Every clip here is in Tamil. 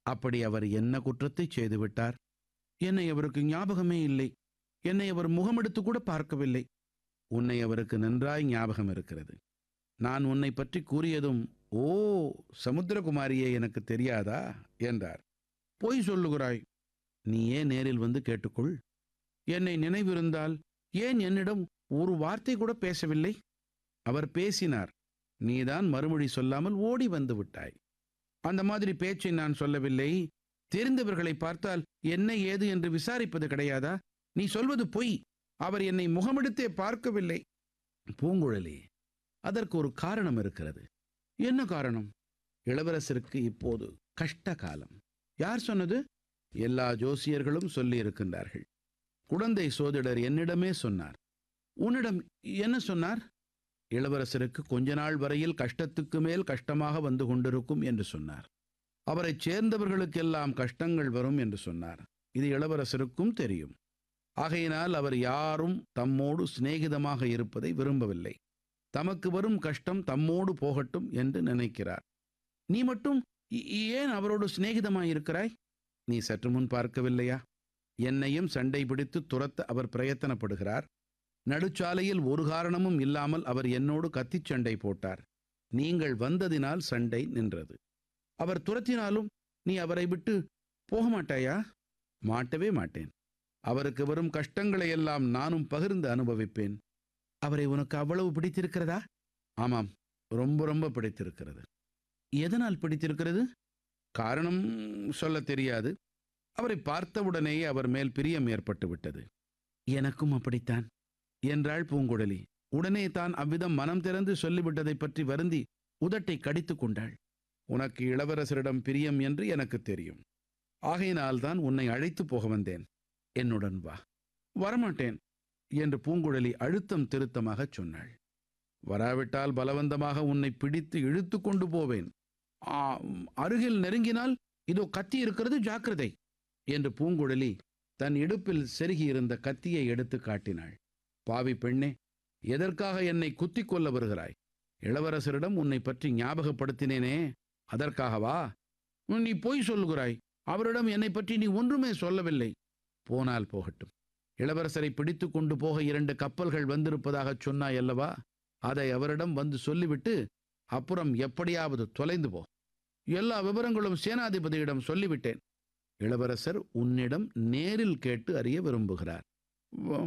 அப்படி அவர் என்ன குற்றத்தை செய்துவிட்டார் என்னை அவருக்கு ஞாபகமே இல்லை என்னை அவர் முகமெடுத்து கூட பார்க்கவில்லை உன்னை அவருக்கு நன்றாய் ஞாபகம் இருக்கிறது நான் உன்னை பற்றி கூறியதும் ஓ சமுத்திரகுமாரியே எனக்கு தெரியாதா என்றார் பொய் சொல்லுகிறாய் நீ ஏன் நேரில் வந்து கேட்டுக்கொள் என்னை நினைவிருந்தால் ஏன் என்னிடம் ஒரு வார்த்தை கூட பேசவில்லை அவர் பேசினார் நீதான் மறுமொழி சொல்லாமல் ஓடி வந்து விட்டாய் அந்த மாதிரி பேச்சை நான் சொல்லவில்லை தெரிந்தவர்களை பார்த்தால் என்ன ஏது என்று விசாரிப்பது கிடையாதா நீ சொல்வது பொய் அவர் என்னை முகமெடுத்தே பார்க்கவில்லை பூங்குழலி அதற்கு ஒரு காரணம் இருக்கிறது என்ன காரணம் இளவரசருக்கு இப்போது கஷ்ட காலம் யார் சொன்னது எல்லா ஜோசியர்களும் சொல்லி இருக்கின்றார்கள் குழந்தை சோதிடர் என்னிடமே சொன்னார் உன்னிடம் என்ன சொன்னார் இளவரசருக்கு கொஞ்ச நாள் வரையில் கஷ்டத்துக்கு மேல் கஷ்டமாக வந்து கொண்டிருக்கும் என்று சொன்னார் அவரைச் சேர்ந்தவர்களுக்கெல்லாம் கஷ்டங்கள் வரும் என்று சொன்னார் இது இளவரசருக்கும் தெரியும் ஆகையினால் அவர் யாரும் தம்மோடு சிநேகிதமாக இருப்பதை விரும்பவில்லை தமக்கு வரும் கஷ்டம் தம்மோடு போகட்டும் என்று நினைக்கிறார் நீ மட்டும் இ- ஏன் அவரோடு சிநேகிதமாய் இருக்கிறாய் நீ சற்று முன் பார்க்கவில்லையா என்னையும் சண்டை பிடித்து துரத்த அவர் பிரயத்தனப்படுகிறார் நடுச்சாலையில் ஒரு காரணமும் இல்லாமல் அவர் என்னோடு கத்திச் சண்டை போட்டார் நீங்கள் வந்ததினால் சண்டை நின்றது அவர் துரத்தினாலும் நீ அவரை விட்டு போக மாட்டாயா மாட்டவே மாட்டேன் அவருக்கு வரும் கஷ்டங்களை எல்லாம் நானும் பகிர்ந்து அனுபவிப்பேன் அவரை உனக்கு அவ்வளவு பிடித்திருக்கிறதா ஆமாம் ரொம்ப ரொம்ப பிடித்திருக்கிறது எதனால் பிடித்திருக்கிறது காரணம் சொல்ல தெரியாது அவரை பார்த்தவுடனேயே அவர் மேல் பிரியம் ஏற்பட்டு விட்டது எனக்கும் அப்படித்தான் என்றாள் பூங்குழலி உடனே தான் அவ்விதம் மனம் திறந்து சொல்லிவிட்டதைப் பற்றி வருந்தி உதட்டை கடித்துக் கொண்டாள் உனக்கு இளவரசரிடம் பிரியம் என்று எனக்கு தெரியும் ஆகையினால்தான் உன்னை அழைத்து போக வந்தேன் என்னுடன் வா வரமாட்டேன் என்று பூங்குழலி அழுத்தம் திருத்தமாகச் சொன்னாள் வராவிட்டால் பலவந்தமாக உன்னை பிடித்து இழுத்து கொண்டு போவேன் ஆ, அருகில் நெருங்கினால் இதோ கத்தி இருக்கிறது ஜாக்கிரதை என்று பூங்குழலி தன் இடுப்பில் செருகியிருந்த கத்தியை எடுத்து காட்டினாள் பாவி பெண்ணே எதற்காக என்னை குத்திக் கொள்ள வருகிறாய் இளவரசரிடம் உன்னை பற்றி ஞாபகப்படுத்தினேனே அதற்காகவா நீ பொய் சொல்லுகிறாய் அவரிடம் என்னை பற்றி நீ ஒன்றுமே சொல்லவில்லை போனால் போகட்டும் இளவரசரை பிடித்து கொண்டு போக இரண்டு கப்பல்கள் வந்திருப்பதாகச் சொன்னாய் அல்லவா அதை அவரிடம் வந்து சொல்லிவிட்டு அப்புறம் எப்படியாவது தொலைந்து போ எல்லா விவரங்களும் சேனாதிபதியிடம் சொல்லிவிட்டேன் இளவரசர் உன்னிடம் நேரில் கேட்டு அறிய விரும்புகிறார் வ-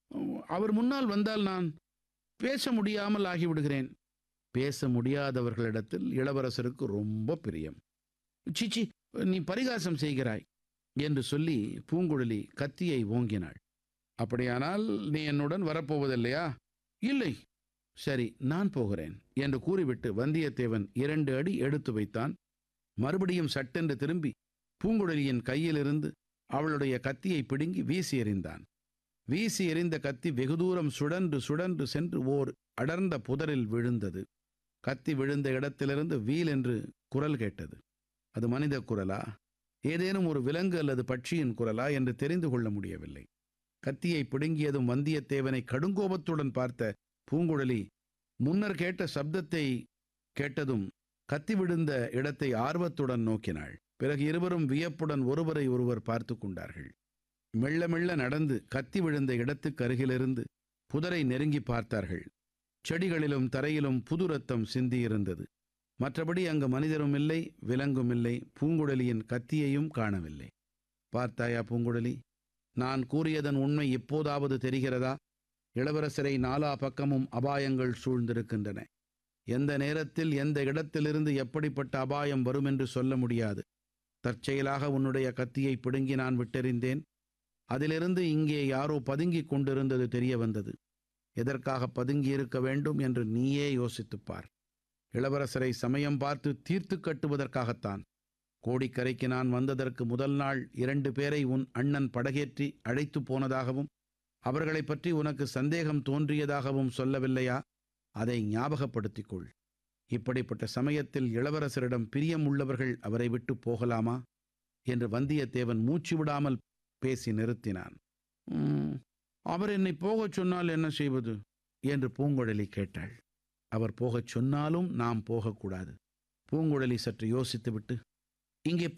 அவர் முன்னால் வந்தால் நான் பேச முடியாமல் ஆகிவிடுகிறேன் பேச முடியாதவர்களிடத்தில் இளவரசருக்கு ரொம்ப பிரியம் சிச்சி நீ பரிகாசம் செய்கிறாய் என்று சொல்லி பூங்குழலி கத்தியை ஓங்கினாள் அப்படியானால் நீ என்னுடன் வரப்போவதில்லையா இல்லை சரி நான் போகிறேன் என்று கூறிவிட்டு வந்தியத்தேவன் இரண்டு அடி எடுத்து வைத்தான் மறுபடியும் சட்டென்று திரும்பி பூங்குழலியின் கையிலிருந்து அவளுடைய கத்தியை பிடுங்கி வீசி எறிந்தான் வீசி எறிந்த கத்தி வெகு தூரம் சுழன்று சுழன்று சென்று ஓர் அடர்ந்த புதரில் விழுந்தது கத்தி விழுந்த இடத்திலிருந்து வீல் என்று குரல் கேட்டது அது மனித குரலா ஏதேனும் ஒரு விலங்கு அல்லது பட்சியின் குரலா என்று தெரிந்து கொள்ள முடியவில்லை கத்தியை பிடுங்கியதும் வந்தியத்தேவனை கடுங்கோபத்துடன் பார்த்த பூங்குழலி முன்னர் கேட்ட சப்தத்தை கேட்டதும் கத்தி விழுந்த இடத்தை ஆர்வத்துடன் நோக்கினாள் பிறகு இருவரும் வியப்புடன் ஒருவரை ஒருவர் பார்த்து கொண்டார்கள் மெல்ல மெல்ல நடந்து கத்தி விழுந்த இடத்துக்கு அருகிலிருந்து புதரை நெருங்கி பார்த்தார்கள் செடிகளிலும் தரையிலும் புது ரத்தம் சிந்தியிருந்தது மற்றபடி அங்கு மனிதரும் இல்லை விலங்கும் இல்லை பூங்குழலியின் கத்தியையும் காணவில்லை பார்த்தாயா பூங்குழலி நான் கூறியதன் உண்மை இப்போதாவது தெரிகிறதா இளவரசரை நாலா பக்கமும் அபாயங்கள் சூழ்ந்திருக்கின்றன எந்த நேரத்தில் எந்த இடத்திலிருந்து எப்படிப்பட்ட அபாயம் வரும் என்று சொல்ல முடியாது தற்செயலாக உன்னுடைய கத்தியை பிடுங்கி நான் விட்டெறிந்தேன் அதிலிருந்து இங்கே யாரோ பதுங்கிக் கொண்டிருந்தது தெரிய வந்தது எதற்காக பதுங்கி இருக்க வேண்டும் என்று நீயே யோசித்துப் பார் இளவரசரை சமயம் பார்த்து தீர்த்து கட்டுவதற்காகத்தான் கோடிக்கரைக்கு நான் வந்ததற்கு முதல் நாள் இரண்டு பேரை உன் அண்ணன் படகேற்றி அழைத்து போனதாகவும் அவர்களைப் பற்றி உனக்கு சந்தேகம் தோன்றியதாகவும் சொல்லவில்லையா அதை ஞாபகப்படுத்திக் கொள் இப்படிப்பட்ட சமயத்தில் இளவரசரிடம் பிரியம் உள்ளவர்கள் அவரை விட்டு போகலாமா என்று வந்தியத்தேவன் மூச்சு விடாமல் பேசி நிறுத்தினான் "உம், அவர் என்னை போகச் சொன்னால் என்ன செய்வது என்று பூங்குழலி கேட்டாள் அவர் போகச் சொன்னாலும் நாம் போகக்கூடாது பூங்குழலி சற்று யோசித்துவிட்டு இங்கே